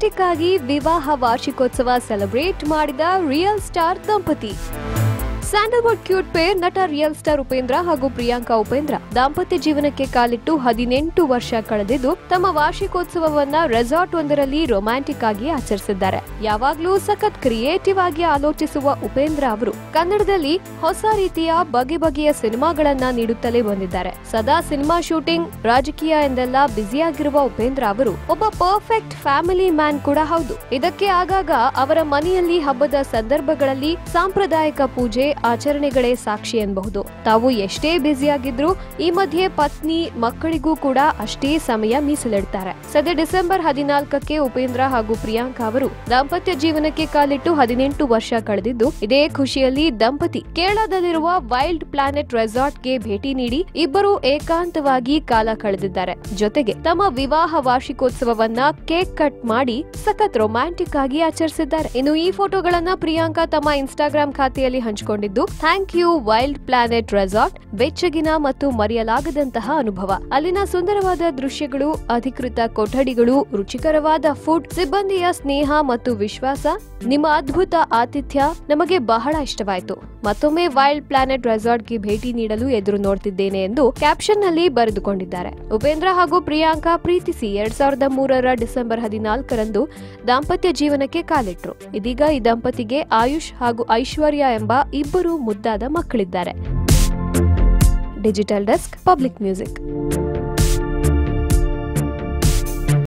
romantic ಆಗಿ ವಿವಾಹ ವಾರ್ಷಿಕೋತ್ಸವ ಸೆಲೆಬ್ರೇಟ್ ಮಾಡಿದ ರಿಯಲ್ ಸ್ಟಾರ್ ದಂಪತಿ ಸ್ಯಾಂಡಲ್ವುಡ್ ಕ್ಯೂಟ್ ಪೇರ್ ನಟ ರಿಯಲ್ ಸ್ಟಾರ್ ಉಪೇಂದ್ರ ಹಾಗೂ ಪ್ರಿಯಾಂಕಾ ಉಪೇಂದ್ರ ದಾಂಪತ್ಯ ಜೀವನಕ್ಕೆ ಕಾಲಿಟ್ಟು ಹದಿನೆಂಟು ವರ್ಷ ಕಳೆದಿದ್ದು ತಮ್ಮ ವಾರ್ಷಿಕೋತ್ಸವವನ್ನ ರೆಸಾರ್ಟ್ ಒಂದರಲ್ಲಿ ರೊಮ್ಯಾಂಟಿಕ್ ಆಗಿ ಆಚರಿಸಿದ್ದಾರೆ ಯಾವಾಗ್ಲೂ ಸಖತ್ ಕ್ರಿಯೇಟಿವ್ ಆಗಿ ಆಲೋಚಿಸುವ ಉಪೇಂದ್ರ ಅವರು ಕನ್ನಡದಲ್ಲಿ ಹೊಸ ರೀತಿಯ ಬಗೆ ಬಗೆಯ ಸಿನಿಮಾಗಳನ್ನ ನೀಡುತ್ತಲೇ ಬಂದಿದ್ದಾರೆ ಸದಾ ಸಿನಿಮಾ ಶೂಟಿಂಗ್ ರಾಜಕೀಯ ಎಂದೆಲ್ಲ ಬ್ಯುಸಿಯಾಗಿರುವ ಉಪೇಂದ್ರ ಅವರು ಒಬ್ಬ ಪರ್ಫೆಕ್ಟ್ ಫ್ಯಾಮಿಲಿ ಮ್ಯಾನ್ ಕೂಡ ಹೌದು ಇದಕ್ಕೆ ಆಗಾಗ ಅವರ ಮನೆಯಲ್ಲಿ ಹಬ್ಬದ ಸಂದರ್ಭಗಳಲ್ಲಿ ಸಾಂಪ್ರದಾಯಿಕ ಪೂಜೆ ಆಚರಣೆಗಳೇ ಸಾಕ್ಷಿ ಎನ್ನಬಹುದು ತಾವು ಎಷ್ಟೇ ಬ್ಯುಸಿಯಾಗಿದ್ರು ಈ ಮಧ್ಯೆ ಪತ್ನಿ ಮಕ್ಕಳಿಗೂ ಕೂಡ ಅಷ್ಟೇ ಸಮಯ ಮೀಸಲಿಡ್ತಾರೆ ಸದ್ಯ ಡಿಸೆಂಬರ್ ಹದಿನಾಲ್ಕಕ್ಕೆ ಉಪೇಂದ್ರ ಹಾಗೂ ಪ್ರಿಯಾಂಕಾ ಅವರು ದಾಂಪತ್ಯ ಜೀವನಕ್ಕೆ ಕಾಲಿಟ್ಟು ಹದಿನೆಂಟು ವರ್ಷ ಕಳೆದಿದ್ದು ಇದೇ ಖುಷಿಯಲ್ಲಿ ದಂಪತಿ ಕೇರಳದಲ್ಲಿರುವ ವೈಲ್ಡ್ ಪ್ಲಾನೆಟ್ ರೆಸಾರ್ಟ್ಗೆ ಭೇಟಿ ನೀಡಿ ಇಬ್ಬರು ಏಕಾಂತವಾಗಿ ಕಾಲ ಕಳೆದಿದ್ದಾರೆ ಜೊತೆಗೆ ತಮ್ಮ ವಿವಾಹ ವಾರ್ಷಿಕೋತ್ಸವವನ್ನ ಕೇಕ್ ಕಟ್ ಮಾಡಿ ಸಖತ್ ರೊಮ್ಯಾಂಟಿಕ್ ಆಗಿ ಆಚರಿಸಿದ್ದಾರೆ ಇನ್ನು ಈ ಫೋಟೋಗಳನ್ನ ಪ್ರಿಯಾಂಕಾ ತಮ್ಮ ಇನ್ಸ್ಟಾಗ್ರಾಂ ಖಾತೆಯಲ್ಲಿ ಹಂಚಿಕೊಂಡಿದ್ದು thank you Wild Planet resort ಬೆಚ್ಚಗಿನ ಮತ್ತು ಮರೆಯಲಾಗದಂತಹ ಅನುಭವ ಅಲ್ಲಿನ ಸುಂದರವಾದ ದೃಶ್ಯಗಳು ಅಧಿಕೃತ ಕೊಠಡಿಗಳು ರುಚಿಕರವಾದ ಫುಡ್ ಸಿಬ್ಬಂದಿಯ ಸ್ನೇಹ ಮತ್ತು ವಿಶ್ವಾಸ ನಿಮ್ಮ ಅದ್ಭುತ ಆತಿಥ್ಯ ನಮಗೆ ಬಹಳ ಇಷ್ಟವಾಯಿತು ಮತ್ತೊಮ್ಮೆ ವೈಲ್ಡ್ ಪ್ಲಾನೆಟ್ ರೆಸಾರ್ಟ್ಗೆ ಭೇಟಿ ನೀಡಲು ಎದುರು ನೋಡ್ತಿದ್ದೇನೆ ಎಂದು ಕ್ಯಾಪ್ಷನ್ ನಲ್ಲಿ ಬರೆದುಕೊಂಡಿದ್ದಾರೆ ಉಪೇಂದ್ರ ಹಾಗೂ ಪ್ರಿಯಾಂಕಾ ಪ್ರೀತಿಸಿ ಎರಡ್ ಸಾವಿರದ ಮೂರರ ಡಿಸೆಂಬರ್ ಹದಿನಾಲ್ಕರಂದು ದಾಂಪತ್ಯ ಜೀವನಕ್ಕೆ ಕಾಲಿಟ್ರು ಇದೀಗ ಈ ದಂಪತಿಗೆ ಆಯುಷ್ ಹಾಗೂ ಐಶ್ವರ್ಯ ಎಂಬ ಇಬ್ಬರು ಮುದ್ದಾದ ಮಕ್ಕಳಿದ್ದಾರೆ ಡಿಜಿಟಲ್ ಡೆಸ್ಕ್ ಪಬ್ಲಿಕ್ ಮ್ಯೂಸಿಕ್